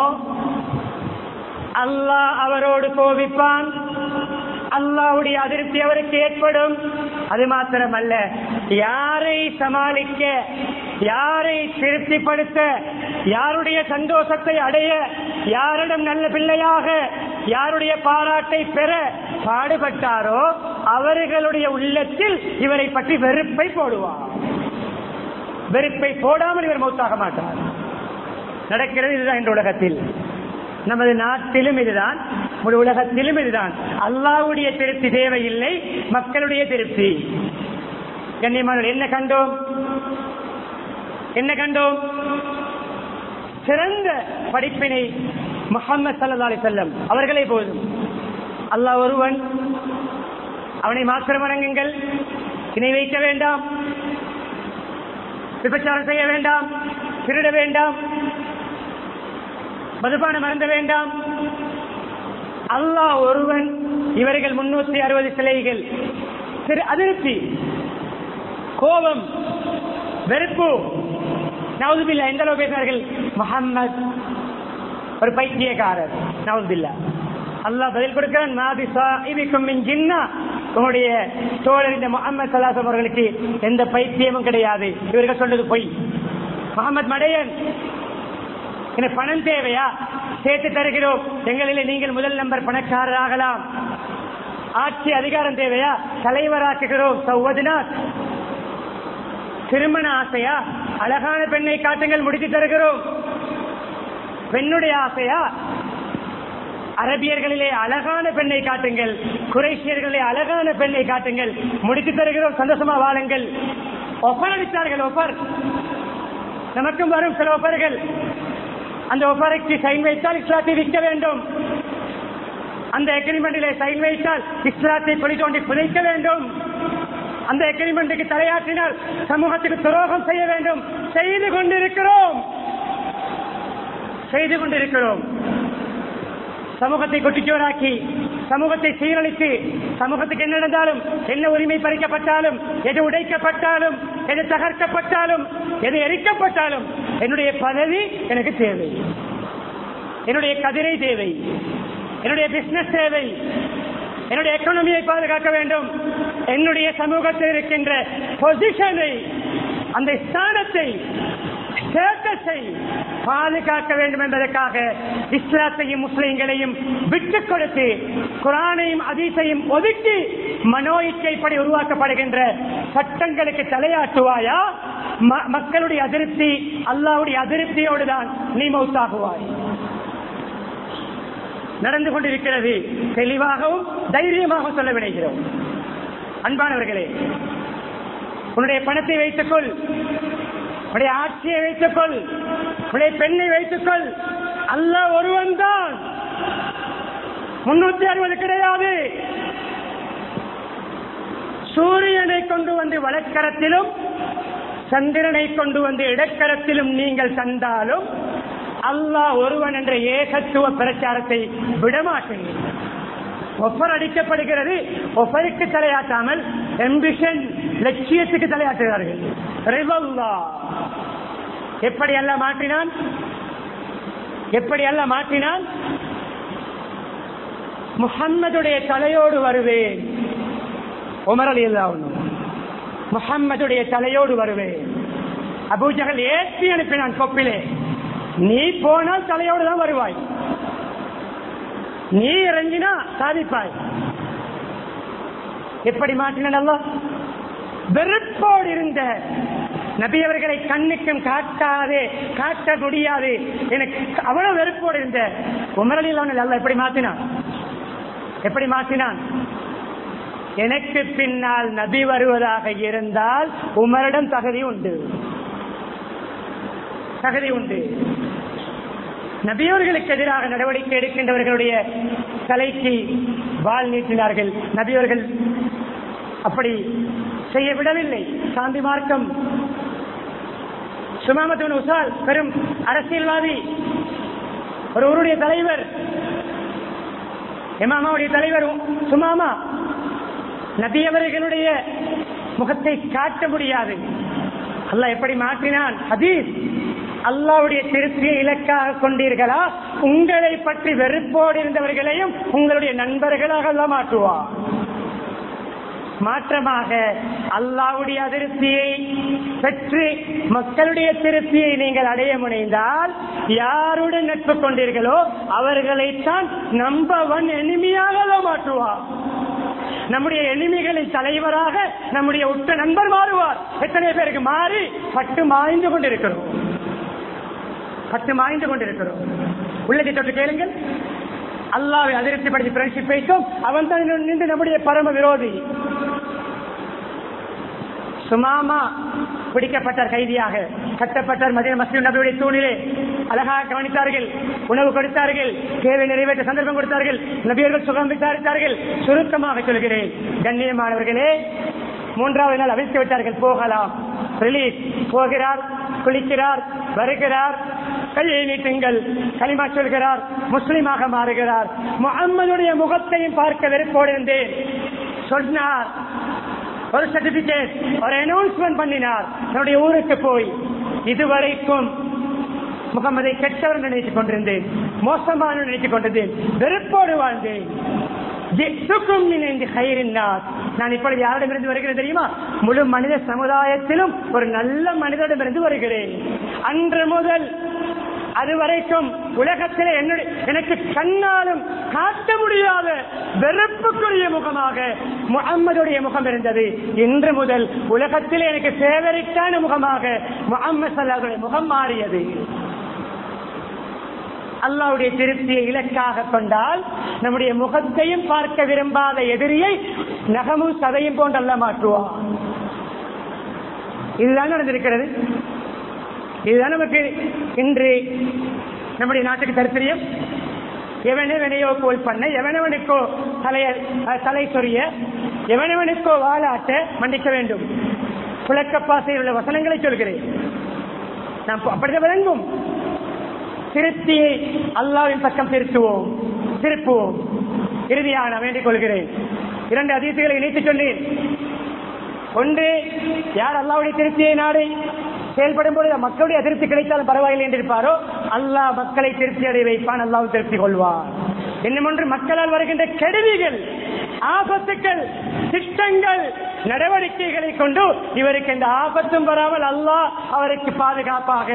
அல்லாஹ் அவரோடு கோபிப்பான் அல்லாவுடைய அதிருப்தி அவருக்கு ஏற்படும் அது மாத்திரமல்ல யாரை சமாளிக்க யாரை திருப்திப்படுத்த யாருடைய சந்தோஷத்தை அடைய யாரிடம் நல்ல பிள்ளையாக யாருடைய பாராட்டை பெற பாடுபட்டாரோ அவர்களுடைய உள்ளத்தில் இவரை பற்றி வெறுப்பை போடுவார் வெறுப்பை போடாமல் இவர் மௌத்தாக மாட்டார் நடக்கிறது இதுதான் இந்த உலகத்தில் நமது நாட்டிலும் இதுதான் முழு உலகத்திலும் இதுதான் அல்லாவுடைய திருப்தி தேவையில்லை மக்களுடைய திருப்தி கண்ணியமானவர் என்ன கண்டோம் என்ன கண்டோம் சிறந்த படிப்பினை முகமது சல்லா அலி செல்லம் அவர்களே போதும் அல்லாஹ் ஒருவன் அவனை மாத்திரம் வணங்குங்கள் இணை வைக்க வேண்டாம் விபச்சாரம் செய்ய வேண்டாம் திருட வேண்டாம் மதுபானம் மறந்த வேண்டாம் அல்லாஹ் ஒருவன் இவர்கள் முன்னூத்தி அறுபது சிலைகள் திரு அதிருப்தி கோபம் வெறுப்பு நவுதுபில்லா எந்த அளவு பேசினார்கள் முகம்மது ஒரு பைத்தியக்காரர் நவுதுபில்லா அல்லாஹ் பதில் கொடுக்கிறான் மாதி சாஹிபிக்கும் மின் ஜின்னா உங்களுடைய தோழர் இந்த முகமது சல்லாசம் அவர்களுக்கு எந்த பைத்தியமும் கிடையாது இவர்கள் சொன்னது பொய் முகமது மடையன் எனக்கு பணம் தேவையா சேர்த்து தருகிறோம் எங்களிலே நீங்கள் முதல் நம்பர் பணக்காரர் ஆகலாம் ஆட்சி அதிகாரம் தேவையா தலைவராக்குகிறோம் சௌவதினாத் திருமண ஆசையா அழகான பெண்ணை காட்டுங்கள் முடித்து தருகிறோம் பெண்ணுடைய ஆசையா அரபியர்களிலே அழகான பெண்ணை காட்டுங்கள் குறைசியர்களிலே அழகான பெண்ணை காட்டுங்கள் முடித்து தருகிறோம் சந்தோஷமா வாழுங்கள் ஒஃபர் அடித்தார்கள் ஒஃபர் நமக்கும் வரும் சில ஒஃபர்கள் அந்த ஒஃபருக்கு சைன் வைத்தால் இஸ்லாத்தை விற்க வேண்டும் அந்த எக்ரிமெண்டிலே சைன் வைத்தால் இஸ்லாத்தை பொலி தோண்டி புதைக்க வேண்டும் அந்த எக்ரிமெண்ட்டுக்கு தலையாற்றினால் சமூகத்துக்கு துரோகம் செய்ய வேண்டும் செய்து கொண்டிருக்கிறோம் செய்து கொண்டிருக்கிறோம் சமூகத்தை கொட்டிச்சோராக்கி சமூகத்தை சீரழித்து சமூகத்துக்கு என்ன நடந்தாலும் என்ன உரிமை பறிக்கப்பட்டாலும் எது உடைக்கப்பட்டாலும் எது தகர்க்கப்பட்டாலும் எது எரிக்கப்பட்டாலும் என்னுடைய பதவி எனக்கு தேவை என்னுடைய கதிரை தேவை என்னுடைய பிசினஸ் தேவை என்னுடைய எக்கனாமியை பாதுகாக்க வேண்டும் என்னுடைய சமூகத்தில் இருக்கின்ற பொசிஷனை அந்த ஸ்தானத்தை ஸ்டேட்டஸை பாதுகாக்க வேண்டும் என்பதற்காக இஸ்லாத்தையும் முஸ்லிம்களையும் விட்டுக் கொடுத்து குரானையும் அதீசையும் ஒதுக்கி மனோ இச்சைப்படி உருவாக்கப்படுகின்ற சட்டங்களுக்கு தலையாட்டுவாயா ம- மக்களுடைய அதிருப்தி அல்லாவுடைய அதிருப்தியோடு தான் நீ மௌத்தாகுவாய் நடந்து கொண்டிருக்கிறது தெளிவாகவும் தைரியமாக சொல்ல விளைகிறோம் அன்பானவர்களே உன்னுடைய பணத்தை வைத்துக்கொள் உன்னுடைய ஆட்சியை வைத்துக்கொள் உன்னுடைய பெண்ணை வைத்துக்கொள் அல்ல ஒருவன் தான் முன்னூத்தி அறுபது கிடையாது சூரியனை கொண்டு வந்து வலக்கரத்திலும் சந்திரனை கொண்டு வந்து இடக்கரத்திலும் நீங்கள் தந்தாலும் அல்லாஹ் ஒருவன் என்ற ஏகத்துவ பிரச்சாரத்தை விடமாட்டேன் ஒஃபர் அடிக்கப்படுகிறது ஒஃபருக்கு தலையாட்டாமல் எம்பிஷன் லட்சியத்துக்கு தலையாட்டுகிறார்கள் ரிவல்லா. எப்படி அல்ல மாற்றினான் எப்படி அல்ல மாற்றினான் முஹம்மதுடைய தலையோடு வருவேன் உமர் அலி அல்லா முஹம்மதுடைய தலையோடு வருவேன் அபூஜகல் ஏற்றி அனுப்பினான் கொப்பிலே நீ போனால் தலையோடு தான் வருவாய் நீ இறங்கினா சாதிப்பாய் எப்படி மாற்றினான் அல்லாஹ் வெறுப்போடு இருந்த நபி அவர்களை கண்ணுக்கும் காட்டாதே காட்ட முடியாது எனக்கு அவ்வளவு வெறுப்போடு இருந்த உமரலில் அவனை அல்ல எப்படி மாற்றினான் எப்படி மாற்றினான் எனக்கு பின்னால் நபி வருவதாக இருந்தால் உமரிடம் தகுதி உண்டு தகுதி உண்டு நபியவர்களுக்கு எதிராக நடவடிக்கை எடுக்கின்றவர்களுடைய தலைக்கு வால் நீட்டினார்கள் நபியவர்கள் அப்படி செய்ய விடவில்லை சாந்தி மார்க்கம் சுமாமத்துவன் உசால் பெரும் அரசியல்வாதி ஒரு ஊருடைய தலைவர் இமாமாவுடைய தலைவர் சுமாமா நபியவர்களுடைய முகத்தை காட்ட முடியாது அல்லாஹ் எப்படி மாற்றினான் ஹதீஸ் அல்லாவுடைய திருப்தியை இலக்காக கொண்டீர்களா உங்களை பற்றி வெறுப்போடு இருந்தவர்களையும் உங்களுடைய நண்பர்களாக அல்லாஹ் மாற்றுவார் மாற்றமாக அல்லாவுடைய அதிருப்தியை பெற்று மக்களுடைய திருப்தியை நீங்கள் அடைய முனைந்தால் யாருடன் நட்பு கொண்டீர்களோ அவர்களைத்தான் நம்பவன் எளிமையாக மாற்றுவார் நம்முடைய எளிமைகளை தலைவராக நம்முடைய உற்ற நண்பர் மாறுவார் எத்தனை பேருக்கு மாறி பட்டு மாய்ந்து கொண்டிருக்கிறோம் பட்டு மாய்ந்து கொண்டிருக்கிறோம் உள்ளதை தொட்டு கேளுங்கள் அல்லாவை அதிருப்திப்படுத்தி ஃப்ரெண்ட்ஷிப் வைக்கும் அவன் தான் நின்று நம்முடைய பரம விரோதி சுமாமா பிடிக்கப்பட்டார் கைதியாக கட்டப்பட்டார் மதிய மஸ்லிம் நபியுடைய தூணிலே அழகாக கவனித்தார்கள் உணவு கொடுத்தார்கள் தேவை நிறைவேற்ற சந்தர்ப்பம் கொடுத்தார்கள் நபியர்கள் சுகம் விசாரித்தார்கள் சுருக்கமாக சொல்கிறேன் கண்ணியமானவர்களே மூன்றாவது நாள் அவிழ்த்து விட்டார்கள் போகலாம் ரிலீஸ் போகிறார் குளிக்கிறார் வருகிறார் கையை நீட்டுங்கள் களிமா சொல்கிறார் முஸ்லிமாக மாறுகிறார் முகம்மதுடைய முகத்தையும் பார்க்க வெறுப்போடு இருந்தேன் சொன்னார் ஒரு சர்டிபிகேட் ஒரு அனௌன்ஸ்மெண்ட் பண்ணினார் என்னுடைய ஊருக்கு போய் இதுவரைக்கும் முகமதை கெட்டவர் நினைத்துக் கொண்டிருந்தேன் மோசமான நினைத்துக் கொண்டிருந்தேன் வெறுப்போடு வாழ்ந்தேன் ஜித்துக்கும் இணைந்து கயிறினார் நான் இப்பொழுது யாரிடமிருந்து வருகிறேன் தெரியுமா முழு மனித சமுதாயத்திலும் ஒரு நல்ல மனிதரிடமிருந்து வருகிறேன் அன்று முதல் அதுவரைக்கும் உலகத்திலே என்னுடைய எனக்கு கண்ணாலும் காட்ட முடியாத வெறுப்புக்குரிய முகமாக முகம்மதுடைய முகம் இருந்தது இன்று முதல் உலகத்திலே எனக்கு சேவரிக்கான முகமாக முகம்மது சல்லாஹுடைய முகம் மாறியது அல்லாவுடைய திருப்தியை இலக்காக கொண்டால் நம்முடைய முகத்தையும் பார்க்க விரும்பாத எதிரியை நகமும் சதையும் போன்று அல்ல மாற்றுவான் இதுதான் நடந்திருக்கிறது இதுதான் நமக்கு இன்று நம்முடைய நாட்டுக்கு தரித்திரியம் எவனவனையோ கோல் பண்ண எவனவனுக்கோ தலைய தலை சொரிய எவனவனுக்கோ வாழாட்ட மன்னிக்க வேண்டும் புழக்கப்பாசையில் உள்ள வசனங்களை சொல்கிறேன் நாம் அப்படிதான் விளங்கும் திருப்தியை அல்லாவின் பக்கம் திருத்துவோம் திருப்புவோம் இறுதியாக நான் வேண்டிக் கொள்கிறேன் இரண்டு அதிசயங்களை இணைத்து சொன்னேன் ஒன்று யார் அல்லாவுடைய திருப்தியை நாடி செயல்படும் பொழுது மக்களுடைய அதிருப்தி கிடைத்தாலும் பரவாயில்லை என்று இருப்பாரோ அல்லாஹ் மக்களை திருப்தி அடைய வைப்பான் அல்லாவும் திருப்தி கொள்வார் இன்னும் ஒன்று மக்களால் வருகின்ற கெடுதிகள் ஆபத்துக்கள் திட்டங்கள் நடவடிக்கைகளை கொண்டு இவருக்கு இந்த ஆபத்தும் வராமல் அல்லாஹ் அவருக்கு பாதுகாப்பாக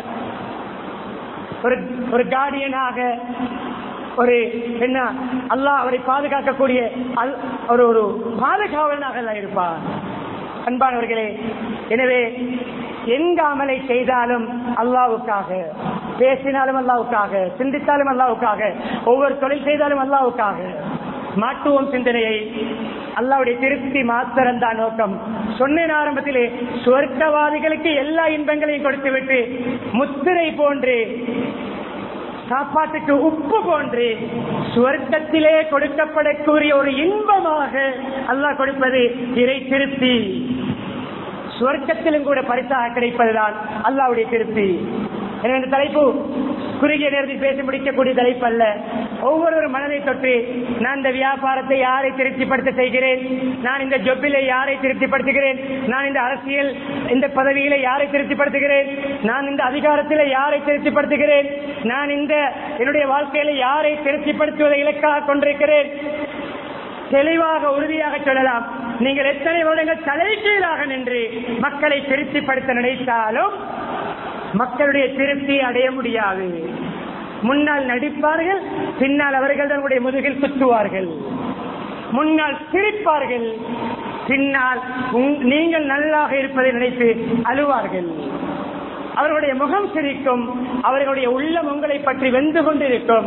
ஒரு ஒரு கார்டியனாக ஒரு என்ன அல்லாஹ் அவரை பாதுகாக்கக்கூடிய ஒரு ஒரு பாதுகாவலனாக இருப்பார் அன்பானவர்களே எனவே எங்க அமலை செய்தாலும் அல்லாவுக்காக பேசினாலும் அல்லாவுக்காக சிந்தித்தாலும் அல்லாவுக்காக ஒவ்வொரு தொழில் செய்தாலும் அல்லாவுக்காக மாற்றுவோம் சிந்தனையை அல்லாவுடைய திருப்தி மாத்திரம் தான் நோக்கம் சொன்னேன் ஆரம்பத்திலே சுவர்க்கவாதிகளுக்கு எல்லா இன்பங்களையும் கொடுத்துவிட்டு முத்திரை போன்று சாப்பாட்டுக்கு உப்பு போன்று சுவர்க்கத்திலே கொடுக்கப்படக்கூடிய ஒரு இன்பமாக அல்லாஹ் கொடுப்பது இறை திருப்தி சுவர்க்கத்திலும் கூட பரிசாக கிடைப்பதுதான் அல்லாவுடைய திருப்தி எனவே இந்த தலைப்பு குறுகிய நேரத்தில் பேசி முடிக்கக்கூடிய தலைப்பு அல்ல ஒவ்வொரு மனதை தொட்டு நான் இந்த வியாபாரத்தை யாரை திருப்திப்படுத்த செய்கிறேன் நான் இந்த ஜொப்பிலை யாரை திருப்திப்படுத்துகிறேன் நான் இந்த அரசியல் இந்த பதவியில யாரை திருப்திப்படுத்துகிறேன் நான் இந்த அதிகாரத்தில் யாரை திருப்திப்படுத்துகிறேன் நான் இந்த என்னுடைய வாழ்க்கையில யாரை திருப்திப்படுத்துவதை இலக்காக கொண்டிருக்கிறேன் தெளிவாக உறுதியாக சொல்லலாம் நீங்கள் எத்தனை வருடங்கள் தலைகீழாக நின்று மக்களை திருப்திப்படுத்த நினைத்தாலும் மக்களுடைய திருப்தி அடைய முடியாது முன்னால் நடிப்பார்கள் பின்னால் அவர்கள் தன்னுடைய முதுகில் குத்துவார்கள் முன்னால் சிரிப்பார்கள் பின்னால் நீங்கள் நல்லாக இருப்பதை நினைத்து அழுவார்கள் அவர்களுடைய முகம் சிரிக்கும் அவர்களுடைய உள்ளம் உங்களை பற்றி வெந்து கொண்டிருக்கும்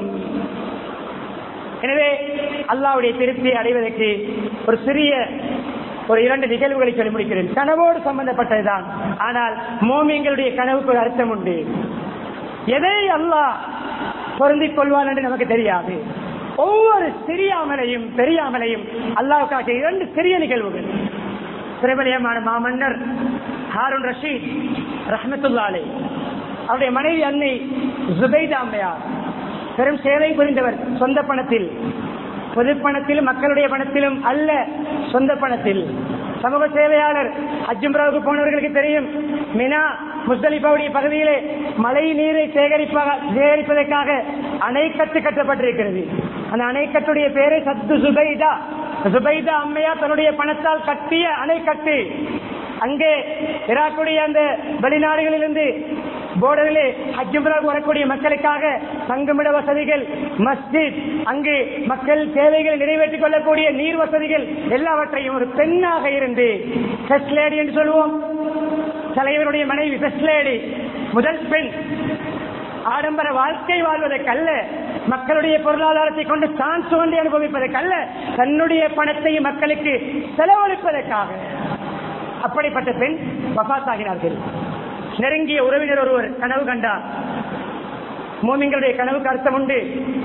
எனவே அல்லாவுடைய திருப்தியை அடைவதற்கு ஒரு சிறிய ஒரு இரண்டு நிகழ்வுகளை சொல்லி முடிக்கிறேன் கனவோடு சம்பந்தப்பட்டதுதான் ஆனால் மோமியங்களுடைய கனவுக்கு ஒரு அர்த்தம் உண்டு எதை அல்லாஹ் பொருந்திக் கொள்வான் என்று நமக்கு தெரியாது ஒவ்வொரு சிறியாமலையும் பெரியாமலையும் அல்லாவுக்காக இரண்டு சிறிய நிகழ்வுகள் பிரபலியமான மாமன்னர் ஹாரூன் ரஷீத் ரஹமத்துல்லாலே அவருடைய மனைவி அன்னை ஜுபைதா அம்மையார் பெரும் சேவை புரிந்தவர் சொந்த பணத்தில் பொது பணத்திலும் மக்களுடைய பணத்திலும் அல்ல சொந்த பணத்தில் சமூக சேவையாளர் அஜும்ராவுக்கு போனவர்களுக்கு தெரியும் மினா முஸ்தலிபாவுடைய பகுதியிலே மழை நீரை சேகரிப்பாக சேகரிப்பதற்காக அணைக்கட்டு கட்டப்பட்டிருக்கிறது அந்த அணைக்கட்டுடைய பேரை சத்து சுபைதா சுபைதா அம்மையா தன்னுடைய பணத்தால் கட்டிய அணைக்கட்டு அங்கே ஈராக்குடைய அந்த வெளிநாடுகளிலிருந்து போர்டரிலே ஹஜ்ஜும்ராவுக்கு வரக்கூடிய மக்களுக்காக தங்குமிட வசதிகள் மஸ்ஜித் அங்கு மக்கள் தேவைகளை நிறைவேற்றிக் கொள்ளக்கூடிய நீர் வசதிகள் எல்லாவற்றையும் ஒரு பெண்ணாக இருந்து ஃபர்ஸ்ட் லேடி என்று சொல்லுவோம் தலைவருடைய மனைவி ஃபர்ஸ்ட் லேடி முதல் பெண் ஆடம்பர வாழ்க்கை வாழ்வதற்கல்ல மக்களுடைய பொருளாதாரத்தை கொண்டு தான் சுவண்டி அனுபவிப்பதற்கல்ல தன்னுடைய பணத்தை மக்களுக்கு செலவழிப்பதற்காக அப்படிப்பட்ட பெண் வபாத்தாகினார்கள் நெருங்கிய உறவினர் ஒருவர் கனவு கண்டார் மோமிங்களுடைய கனவுக்கு அர்த்தம் உண்டு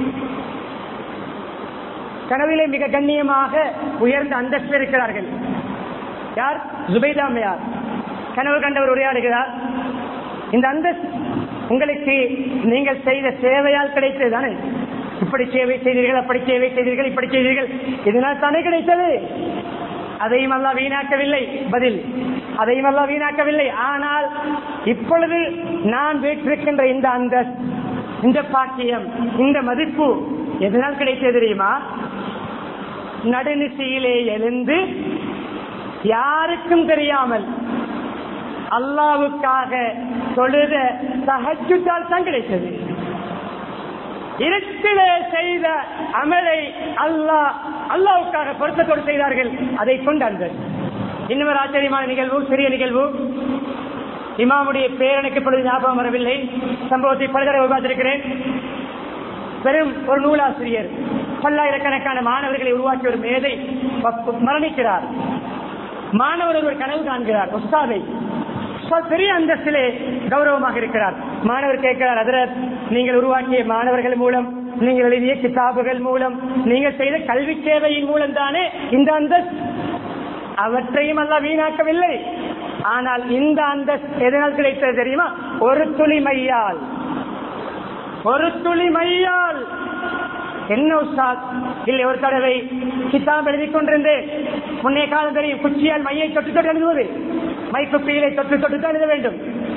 கனவிலே மிக கண்ணியமாக உயர்ந்த அந்தஸ்து இருக்கிறார்கள் யார் ஜுபைதாமையார் கனவு கண்டவர் உரையாடுகிறார் இந்த அந்தஸ்து உங்களுக்கு நீங்கள் செய்த சேவையால் கிடைத்தது தானே இப்படி சேவை செய்தீர்கள் அப்படி சேவை செய்தீர்கள் இப்படி செய்தீர்கள் இதனால் தானே கிடைத்தது அதையும் அல்லா வீணாக்கவில்லை பதில் அதையும் அல்லா வீணாக்கவில்லை ஆனால் இப்பொழுது நான் வீட்டிருக்கின்ற இந்த அந்த இந்த பாக்கியம் இந்த மதிப்பு எதனால் கிடைத்தது தெரியுமா நடுநிசையிலே எழுந்து யாருக்கும் தெரியாமல் அல்லாவுக்காக தொழுத சகஜத்தால் தான் கிடைத்தது இருட்டிலே செய்த அமலை அல்லாஹ் அல்லாவுக்காக பொருத்தத்தோடு செய்தார்கள் அதை கொண்டு அந்த இன்னொரு ஆச்சரியமான நிகழ்வு சிறிய நிகழ்வு இமாமுடைய பேரனுக்கு இப்பொழுது ஞாபகம் வரவில்லை சம்பவத்தை பல தடவை பார்த்திருக்கிறேன் பெரும் ஒரு நூலாசிரியர் பல்லாயிரக்கணக்கான மாணவர்களை உருவாக்கிய ஒரு மேதை மரணிக்கிறார் மாணவர் ஒரு கனவு காண்கிறார் உஸ்தாதை பெரிய அந்தஸ்திலே கௌரவமாக இருக்கிறார் மாணவர் கேட்கிறார் அதரத் நீங்கள் உருவாக்கிய மாணவர்கள் மூலம் நீங்கள் எழுதிய கிதாபுகள் மூலம் நீங்கள் செய்த கல்வி சேவையின் மூலம் தானே இந்த அந்தஸ்து அவற்றையும் அல்ல வீணாக்கவில்லை ஆனால் இந்த அந்தஸ்து எதனால் கிடைத்தது தெரியுமா ஒரு துளி மையால் ஒரு துளி மையால் என்ன உஸ்தாத் இல்லை ஒரு தடவை கிதாப் எழுதி கொண்டிருந்தேன் முன்னே காலம் தெரியும் குச்சியால் மையை தொட்டு தொட்டு எழுதுவது மைக்குப்பியிலே தொட்டு தொட்டு தான் எழுத வேண்டும்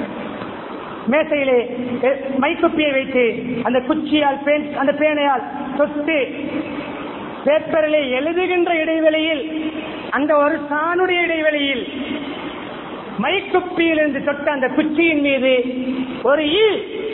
மேசையிலே மைக்குப்பியை வைத்து அந்த குச்சியால் பேன் அந்த பேனையால் தொட்டு பேப்பரிலே எழுதுகின்ற இடைவெளியில் அந்த ஒரு சாணுடைய இடைவெளியில் மைக்குப்பியிலிருந்து தொட்ட அந்த குச்சியின் மீது ஒரு ஈ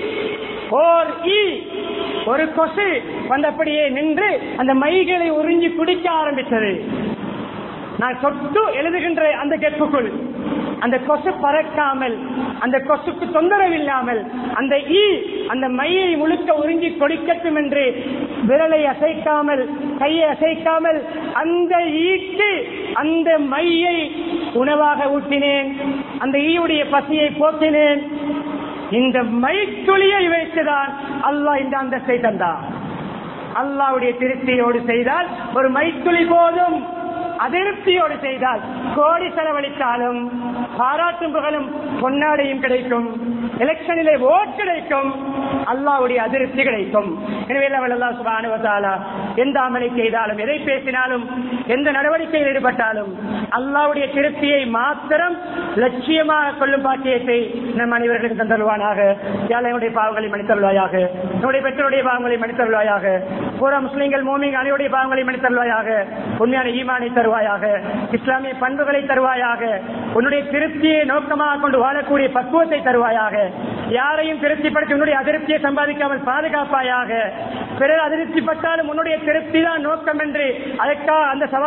ஓர் ஈ ஒரு கொசு வந்தபடியே நின்று அந்த மைகளை உறிஞ்சி குடிக்க ஆரம்பித்தது நான் சொட்டு எழுதுகின்ற அந்த கெப்புக்குள் அந்த கொசு பறக்காமல் அந்த கொசுக்கு தொந்தரவு இல்லாமல் அந்த ஈ அந்த மையை முழுக்க உறிஞ்சி கொடுக்கட்டும் என்று விரலை அசைக்காமல் கையை அசைக்காமல் அந்த ஈக்கு அந்த மையை உணவாக ஊட்டினேன் அந்த ஈயுடைய பசியை போக்கினேன் இந்த மைத்துளியை வைத்துதான் அல்லாஹ் இந்த அந்தஸ்தை தந்தான் அல்லாவுடைய திருப்தியோடு செய்தால் ஒரு மைத்துளி போதும் அதிருப்தியோடு செய்தால் கோடி செலவழித்தாலும் பாராட்டும் புகழும் பொன்னாடையும் கிடைக்கும் எலெக்ஷனிலே ஓட் கிடைக்கும் அல்லாவுடைய அதிருப்தி கிடைக்கும் எனவே அல்லா சுபானுவத்தாலா எந்த அமலை செய்தாலும் எதை பேசினாலும் எந்த நடவடிக்கையில் ஈடுபட்டாலும் அல்லாவுடைய திருப்தியை மாத்திரம் லட்சியமாக கொள்ளும் பாக்கியத்தை நம் அனைவர்களுக்கு தந்தருவானாக ஏழையுடைய பாவங்களை மன்னித்தருவாயாக நம்முடைய பெற்றோருடைய பாவங்களை மன்னித்தருவாயாக பூரா முஸ்லீம்கள் மோமிங் அனைவருடைய பாவங்களை மன்னித்தருவாயாக உண்மையான ஈமானை தருவாயாக இஸ்லாமிய பண்புகளை தருவாயாக உன்னுடைய திருப்தியை நோக்கமாக கொண்டு வாழக்கூடிய பக்குவத்தை தருவாயாக யாரையும் திருப்திப்படுத்தி உன்னுடைய அதிருப்தியை சம்பாதிக்காமல் பாதுகாப்பாயாக பிறர் அதிருப்திப்பட்டாலும் உன்னுடைய திருப்தி தான் நோக்கம் என்று அதற்காக அந்த சவால்